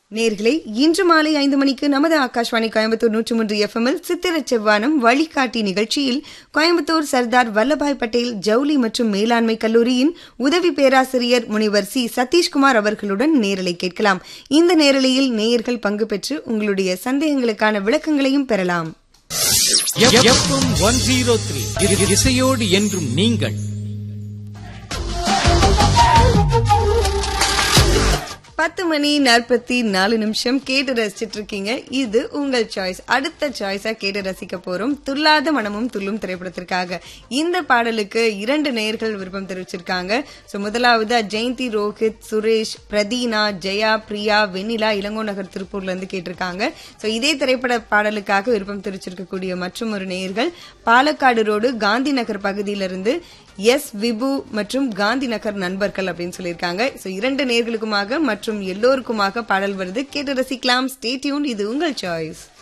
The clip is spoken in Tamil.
நேர்களே இன்று மாலை ஐந்து மணிக்கு நமது ஆகாஷ்வாணி கோயம்புத்தூர் நூற்று மூன்று எஃப்எம்எல் சித்திர செவ்வானம் வழிகாட்டி நிகழ்ச்சியில் கோயம்புத்தூர் சர்தார் வல்லபாய் பட்டேல் ஜவுளி மற்றும் மேலாண்மை கல்லூரியின் உதவி பேராசிரியர் முனிவர் சி சதீஷ்குமார் அவர்களுடன் நேரலை கேட்கலாம் இந்த நேரலையில் நேயர்கள் பங்கு பெற்று உங்களுடைய சந்தேகங்களுக்கான விளக்கங்களையும் பெறலாம் எஃப்எம் ஒன் ஜீரோ த்ரீ இசையோடு என்றும் நீங்கள் பத்து மணி நாற்பத்தி நாலு நிமிஷம் கேட்டு ரசிச்சிட்டு இருக்கீங்க இது உங்கள் சாய்ஸ் அடுத்த சாய்ஸா கேட்டு ரசிக்க போறோம் துல்லாத மனமும் துள்ளும் திரைப்படத்திற்காக இந்த பாடலுக்கு இரண்டு நேயர்கள் விருப்பம் தெரிவிச்சிருக்காங்க சோ முதலாவது ஜெயந்தி ரோஹித் சுரேஷ் பிரதீனா ஜெயா பிரியா வெண்ணிலா இளங்கோ நகர் திருப்பூர்ல இருந்து கேட்டிருக்காங்க சோ இதே திரைப்பட பாடலுக்காக விருப்பம் தெரிவிச்சிருக்கக்கூடிய மற்றும் ஒரு நேயர்கள் பாலக்காடு ரோடு காந்தி நகர் பகுதியிலிருந்து எஸ் விபு மற்றும் காந்தி நகர் நண்பர்கள் அப்படின்னு சொல்லியிருக்காங்க சோ இரண்டு நேர்களுக்குமாக மற்றும் எல்லோருக்குமாக பாடல் வருது கேட்டு ரசிக்கலாம் ஸ்டே டியூன் இது உங்கள் சாய்ஸ்